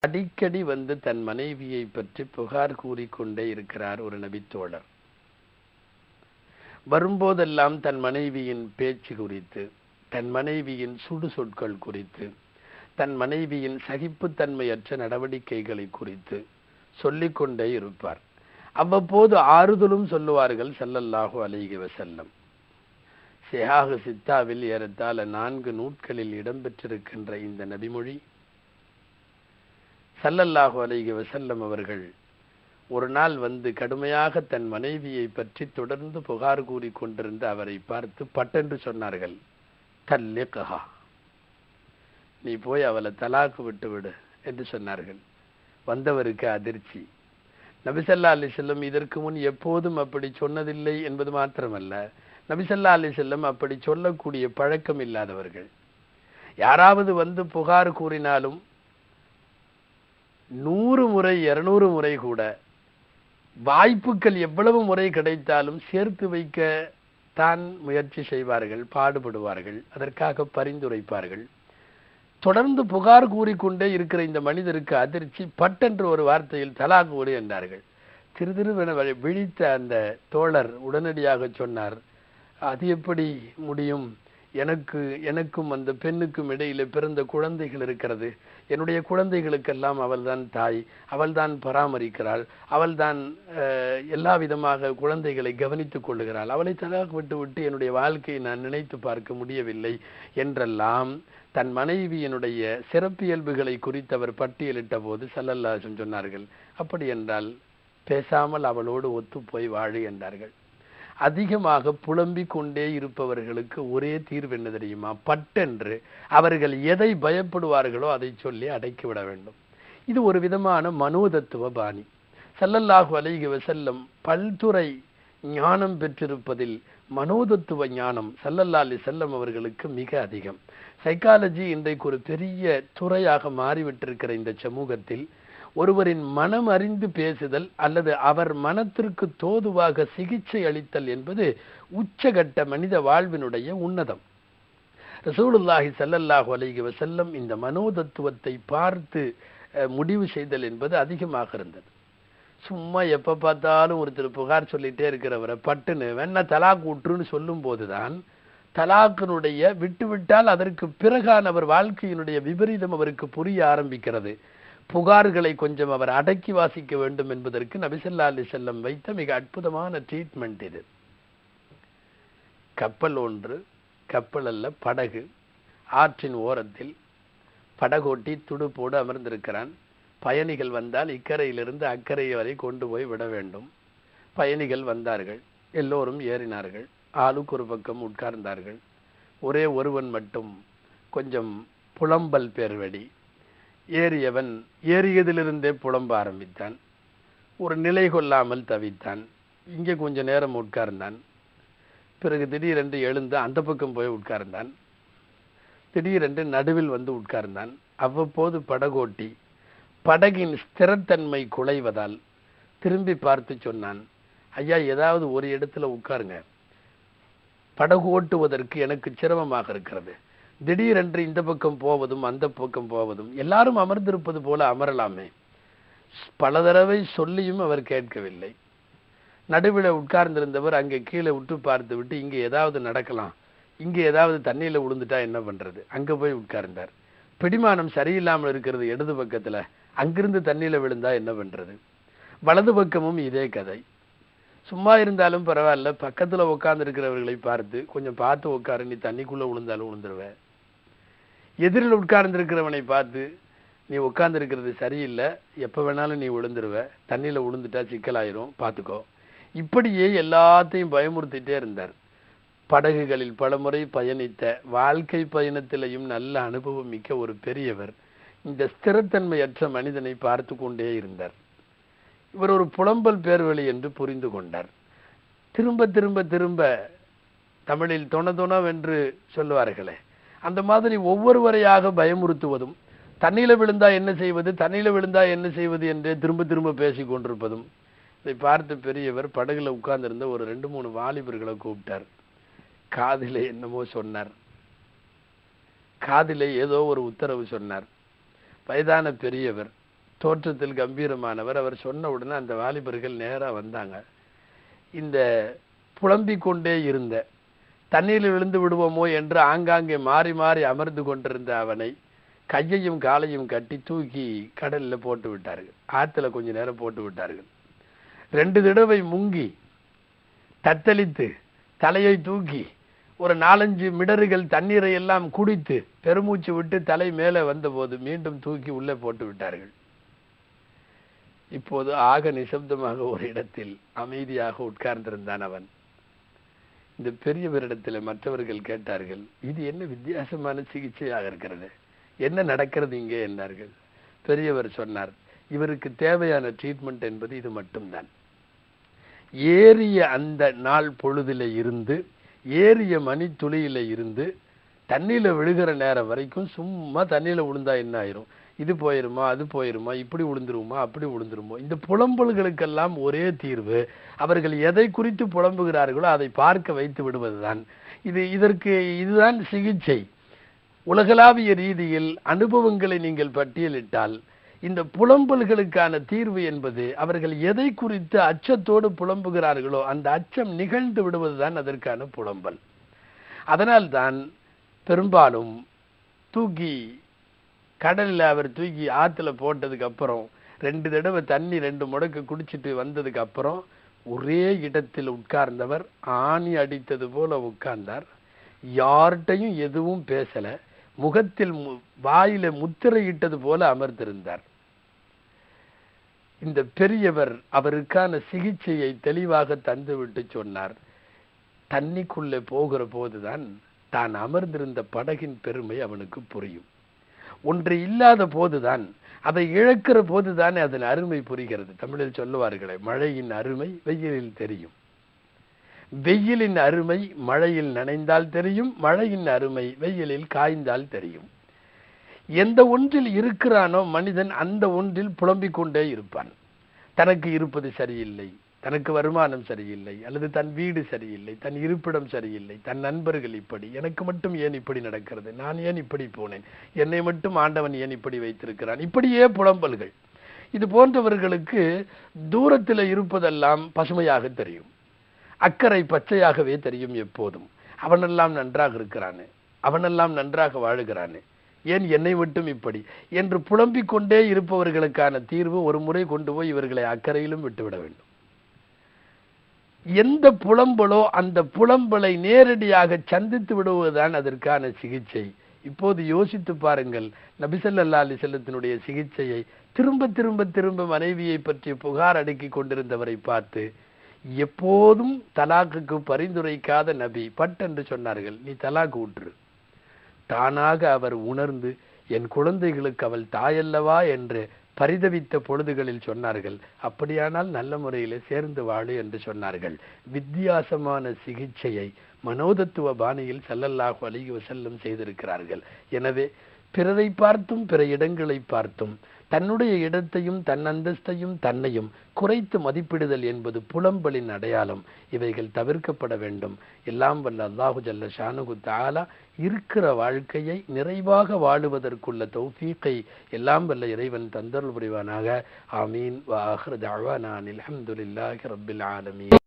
அடிக்கடி வந்து தன் மனைவியை பற்றி புகார் கூறிக்கொண்டே இருக்கிறார் ஒரு நபித்தோழர் வரும்போதெல்லாம் தன் மனைவியின் பேச்சு குறித்து தன் மனைவியின் சுடு சொற்கள் குறித்து தன் மனைவியின் சகிப்புத்தன்மையற்ற நடவடிக்கைகளை குறித்து சொல்லிக்கொண்டே இருப்பார் அவ்வப்போது ஆறுதலும் சொல்லுவார்கள் ஸல்லல்லாஹு அலைஹி வஸல்லம் சிஹாகு சித்தாவில் ஏறத்தாழ நான்கு நூட்களில் இடம்பெற்றிருக்கின்ற இந்த நபிமொழி ஸல்லல்லாஹு அலைஹி வஸல்லம் அவர்கள் ஒரு நாள் வந்து கடுமையாக தன் மனைவியை பற்றி தொடர்ந்து புகார் கூறி கொண்டிருந்த அவரை பார்த்து பட்டென்று சொன்னார்கள் தல்லிகஹா நீ போய் அவளை தலாக்கு விட்டு விடு என்று சொன்னார்கள் வந்தவருக்கு அதிர்ச்சி நபிசல்லா அலி செல்லம் இதற்கு முன் எப்போதும் அப்படி சொன்னதில்லை என்பது மாத்திரமல்ல நபிசல்லா அலி செல்லம் அப்படி சொல்லக்கூடிய பழக்கம் இல்லாதவர்கள் யாராவது வந்து புகார் கூறினாலும் நூறு முறை இருநூறு முறை கூட வாய்ப்புகள் எவ்வளவு முறை கிடைத்தாலும் சேர்த்து வைக்க தான் முயற்சி செய்வார்கள் பாடுபடுவார்கள் அதற்காக பரிந்துரைப்பார்கள் தொடர்ந்து புகார் கூறிக்கொண்டே இருக்கிற இந்த மனிதருக்கு அதிர்ச்சி பட்டென்று ஒரு வார்த்தையில் தலாக் கூறு என்றார்கள் திரு திருவென விழித்த அந்த தோழர் உடனடியாக சொன்னார் அது எப்படி முடியும் எனக்கு எனக்கும் அந்த பெண்ணுக்கும் இடையில பிறந்த குழந்தைகள் இருக்கிறது என்னுடைய குழந்தைகளுக்கெல்லாம் அவள்தான் தாய் அவள்தான் பராமரிக்கிறாள் அவள்தான் அஹ், எல்லா விதமாக குழந்தைகளை கவனித்துக் கொள்ளுகிறாள் அவளை தலாக் விட்டு விட்டு என்னுடைய வாழ்க்கையை நான் நினைத்து பார்க்க முடியவில்லை என்றெல்லாம் தன் மனைவியினுடைய சிறப்பியல்புகளை குறித்து அவர் பட்டியலிட்ட போது சல்லல்லாஹம் சொன்னார்கள் அப்படி என்றால் பேசாமல் அவளோடு ஒத்து போய் வாழு என்றார்கள் அதிகமாக புலம்பிக் கொண்டே இருப்பவர்களுக்கு ஒரே தீர்வு என்ன தெரியுமா பட்டென்று அவர்கள் எதை பயப்படுவார்களோ அதை சொல்லி அடக்கிவிட வேண்டும் இது ஒரு விதமான மனோதத்துவ பாணி ஸல்லல்லாஹு அலைஹி வஸல்லம் பல்துறை ஞானம் பெற்றிருப்பதில் மனோதத்துவ ஞானம் ஸல்லல்லா அலி செல்லம் அவர்களுக்கு மிக அதிகம் சைக்காலஜி இன்றைக்கு ஒரு பெரிய துறையாக மாறிவிட்டிருக்கிற இந்த சமூகத்தில் ஒருவரின் மனம் அறிந்து பேசுதல் அல்லது அவர் மனத்திற்கு தோதுவாக சிகிச்சை அளித்தல் என்பது உச்சகட்ட மனித வாழ்வினுடைய உன்னதம் ரசூலுல்லாஹி ஸல்லல்லாஹு அலைஹி வஸல்லம் இந்த மனோதத்துவத்தை பார்த்து அஹ், முடிவு செய்தல் என்பது அதிகமாக இருந்தது சும்மா எப்ப பார்த்தாலும் ஒருத்தர் புகார் சொல்லிட்டே இருக்கிறவரை பட்டுன்னு வேணா தலாக் விட்டுருன்னு சொல்லும் போதுதான் தலாக்கினுடைய விட்டுவிட்டால் அதற்கு பிறகான அவர் வாழ்க்கையினுடைய விபரீதம் அவருக்கு புரிய ஆரம்பிக்கிறது புகார்களை கொஞ்சம் அவர் அடக்கி வாசிக்க வேண்டும் என்பதற்கு நபிசல்லா அலி செல்லம் வைத்த மிக அற்புதமான ட்ரீட்மெண்ட் இது கப்பல் ஒன்று கப்பல் அல்ல படகு ஆற்றின் ஓரத்தில் படகோட்டி துடுப்போடு அமர்ந்திருக்கிறான் பயணிகள் வந்தால் இக்கரையிலிருந்து அக்கறை வரை கொண்டு போய் விட வேண்டும் பயணிகள் வந்தார்கள் எல்லோரும் ஏறினார்கள் ஆளுக்கு ஒரு பக்கம் உட்கார்ந்தார்கள் ஒரே ஒருவன் மட்டும் கொஞ்சம் புலம்பல் பேர்வடி ஏறியவன் ஏறியதிலிருந்தே புலம்ப ஆரம்பித்தான் ஒரு நிலை கொள்ளாமல் தவித்தான் இங்கே கொஞ்ச நேரம் உட்கார்ந்தான் பிறகு திடீரென்று எழுந்து அந்த பக்கம் போய் உட்கார்ந்தான் திடீரென்று நடுவில் வந்து உட்கார்ந்தான் அவ்வப்போது படகோட்டி படகின் ஸ்திரத்தன்மை குலைவதால் திரும்பி பார்த்து சொன்னான் ஐயா ஏதாவது ஒரு இடத்துல உட்காருங்க படகு ஓட்டுவதற்கு எனக்கு சிரமமாக இருக்கிறது திடீரென்று இந்த பக்கம் போவதும் அந்த பக்கம் போவதும் எல்லாரும் அமர்ந்திருப்பது போல அமரலாமே பல தடவை சொல்லியும் அவர் கேட்கவில்லை நடுவில் உட்கார்ந்திருந்தவர் அங்கே கீழே விட்டு பார்த்து விட்டு இங்கே ஏதாவது நடக்கலாம் இங்கே ஏதாவது தண்ணியில விழுந்துட்டா என்ன பண்றது அங்க போய் உட்கார்ந்தார் பிடிமானம் சரியில்லாமல் இருக்கிறது இடது பக்கத்துல அங்கிருந்து தண்ணியில விழுந்தா என்ன பண்றது வலது பக்கமும் இதே கதை சும்மா இருந்தாலும் பரவாயில்ல பக்கத்துல உட்கார்ந்து இருக்கிறவர்களை பார்த்து கொஞ்சம் பார்த்து உட்காரு நீ தண்ணிக்குள்ள விழுந்தாலும் விழுந்துருவ எதிரில் உட்கார்ந்து இருக்கிறவனை பார்த்து நீ உட்கார்ந்து இருக்கிறது சரியில்லை எப்ப வேணாலும் நீ விழுந்துருவ தண்ணியில விழுந்துட்டா சிக்கலாயிரும் பார்த்துக்கோ இப்படியே எல்லாத்தையும் பயமுறுத்திட்டே இருந்தார் படகுகளில் பலமுறை பயணித்த வாழ்க்கை பயணத்திலையும் நல்ல அனுபவம் மிக்க ஒரு பெரியவர் இந்த ஸ்திரத்தன்மையற்ற மனிதனை பார்த்து கொண்டே இருந்தார் இவர் ஒரு புலம்பல் பேர்வழி என்று புரிந்து கொண்டார் திரும்ப திரும்ப திரும்ப தமிழில் தொண தொணவென்று சொல்லுவார்களே அந்த மாதிரி ஒவ்வொருவரையாக பயமுறுத்துவதும் தண்ணியில விழுந்தா என்ன செய்வது தண்ணியில விழுந்தா என்ன செய்வது என்றே திரும்ப திரும்ப பேசிக் கொண்டிருப்பதும் இதை பார்த்த பெரியவர் படகுல உட்கார்ந்திருந்த ஒரு ரெண்டு மூணு வாலிபர்களை கூப்பிட்டார் காதிலே என்னமோ சொன்னார் காதிலே ஏதோ ஒரு உத்தரவு சொன்னார் வயதான பெரியவர் தோற்றத்தில் கம்பீரமானவர் அவர் சொன்ன உடனே அந்த வாலிபர்கள் நேரா வந்தாங்க இந்த புலம்பிக் கொண்டே இருந்த தண்ணீரில் விழுந்து விடுவோமோ என்று ஆங்காங்கே மாறி மாறி அமர்ந்து கொண்டிருந்த அவனை கையையும் காலையும் கட்டி தூக்கி கடல்ல போட்டு விட்டார்கள் ஆத்துல கொஞ்ச நேரம் போட்டு விட்டார்கள் ரெண்டு தடவை முங்கி தத்தளித்து தலையை தூக்கி ஒரு நாலஞ்சு மிடறுகள் தண்ணீரை எல்லாம் குடித்து பெருமூச்சு விட்டு தலை மேலே வந்தபோது மீண்டும் தூக்கி உள்ளே போட்டு விட்டார்கள் இப்போது ஆக நிசப்தமாக ஒரு இடத்தில் அமைதியாக உட்கார்ந்திருந்தான் அவன் இந்த பெரியவரிடத்தில் மற்றவர்கள் கேட்டார்கள் இது என்ன வித்தியாசமான சிகிச்சையாக இருக்கிறது என்ன நடக்கிறது இங்கே என்றார்கள் பெரியவர் சொன்னார் இவருக்கு தேவையான ட்ரீட்மெண்ட் என்பது இது மட்டும்தான் ஏறிய அந்த நாள் பொழுதில இருந்து ஏறிய மணி துளியில இருந்து தண்ணியில விழுகிற நேரம் வரைக்கும் சும்மா தண்ணியில விழுந்தா என்ன ஆயிரும் இது போயிருமா அது போயிருமா இப்படி விழுந்துருமா அப்படி விழுந்துருமோ இந்த புலம்பல்களுக்கெல்லாம் ஒரே தீர்வு அவர்கள் எதை குறித்து புலம்புகிறார்களோ அதை பார்க்க வைத்து விடுவதுதான் இது இதற்கு இதுதான் சிகிச்சை உலகளாவிய ரீதியில் அனுபவங்களை நீங்கள் பட்டியலிட்டால் இந்த புலம்பல்களுக்கான தீர்வு என்பது அவர்கள் எதை குறித்து அச்சத்தோடு புலம்புகிறார்களோ அந்த அச்சம் நிகழ்ந்து விடுவதுதான் அதற்கான புலம்பல் அதனால்தான் பெரும்பாலும் தூக்கி கடல்ல அவர் தூக்கி ஆத்துல போட்டதுக்கு அப்புறம் ரெண்டு தடவை தண்ணி ரெண்டு முடக்கு குடிச்சிட்டு வந்ததுக்கு அப்புறம் ஒரே இடத்தில் உட்கார்ந்தவர் ஆணி அடித்தது போல உட்கார்ந்தார் யார்கிட்டையும் எதுவும் பேசல முகத்தில் மு- வாயில முத்திரையிட்டது போல அமர்ந்திருந்தார் இந்த பெரியவர் அவருக்கான சிகிச்சையை தெளிவாக தந்துவிட்டு சொன்னார் தண்ணிக்குள்ளே போகிற போதுதான் தான் அமர்ந்திருந்த படகின் பெருமை அவனுக்கு புரியும் ஒன்று இல்லாத போதுதான் அதை இழக்கிற போதுதானே அதன் அருமை புரிகிறது தமிழில் சொல்லுவார்களே மழையின் அருமை வெயிலில் தெரியும் வெயிலின் அருமை மழையில் நனைந்தால் தெரியும் மழையின் அருமை வெயிலில் காய்ந்தால் தெரியும் எந்த ஒன்றில் இருக்கிறானோ மனிதன் அந்த ஒன்றில் புலம்பிக் கொண்டே இருப்பான் தனக்கு இருப்பது சரியில்லை தனக்கு வருமானம் சரியில்லை அல்லது தன் வீடு சரியில்லை தன் இருப்பிடம் சரியில்லை தன் நண்பர்கள் இப்படி எனக்கு மட்டும் ஏன் இப்படி நடக்கிறது நான் ஏன் இப்படி போனேன் என்னை மட்டும் ஆண்டவன் ஏன் இப்படி வைத்திருக்கிறான் இப்படியே புலம்பல்கள் இது போன்றவர்களுக்கு தூரத்தில் இருப்பதெல்லாம் பசுமையாக தெரியும் அக்கறை பச்சையாகவே தெரியும் எப்போதும் அவனெல்லாம் நன்றாக இருக்கிறானே அவனெல்லாம் நன்றாக வாழுகிறானே ஏன் என்னை மட்டும் இப்படி என்று புலம்பிக் கொண்டே இருப்பவர்களுக்கான தீர்வு ஒரு முறை கொண்டு போய் இவர்களை அக்கறையிலும் விட்டுவிட வேண்டும் எந்த புலம்பலோ அந்த புலம்பலை நேரடியாக சந்தித்து விடுவதுதான் அதற்கான சிகிச்சை இப்போது யோசித்து பாருங்கள் நபிசல்லா அலி செல்லத்தினுடைய சிகிச்சையை திரும்ப திரும்ப திரும்ப மனைவியை பற்றி புகார் அடுக்கிக் கொண்டிருந்தவரை பார்த்து எப்போதும் தலாக்குக்கு பரிந்துரைக்காத நபி பட்டென்று சொன்னார்கள் நீ தலாக்கு ஊற்று தானாக அவர் உணர்ந்து என் குழந்தைகளுக்கு அவள் தாயல்லவா என்று பரிதவித்த பொழுதுகளில் சொன்னார்கள் அப்படியானால் நல்ல முறையிலே சேர்ந்து வாழு என்று சொன்னார்கள் வித்தியாசமான சிகிச்சையை மனோதத்துவ பாணியில் ஸல்லல்லாஹு அலைஹி வஸல்லம் செய்திருக்கிறார்கள் எனவே பிறரை பார்த்தும் பிற இடங்களை பார்த்தும் தன்னுடைய இடத்தையும் தன் அந்தஸ்தையும் தன்னையும் குறைத்து மதிப்பிடுதல் என்பது புலம்பலின் அடையாளம் இவைகள் தவிர்க்கப்பட வேண்டும் எல்லாம் வல்ல அல்லாஹு ஜல்ல ஷானுகு தாலா இருக்கிற வாழ்க்கையை நிறைவாக வாழுவதற்குள்ள தௌஃபீக்கை எல்லாம் வல்ல இறைவன் தந்தருள் புரிவானாக ஆமீன் வா ஆஹிரு தஅவானா அனில் ஹம்துலில்லாஹி ரப்பில் ஆலமீன்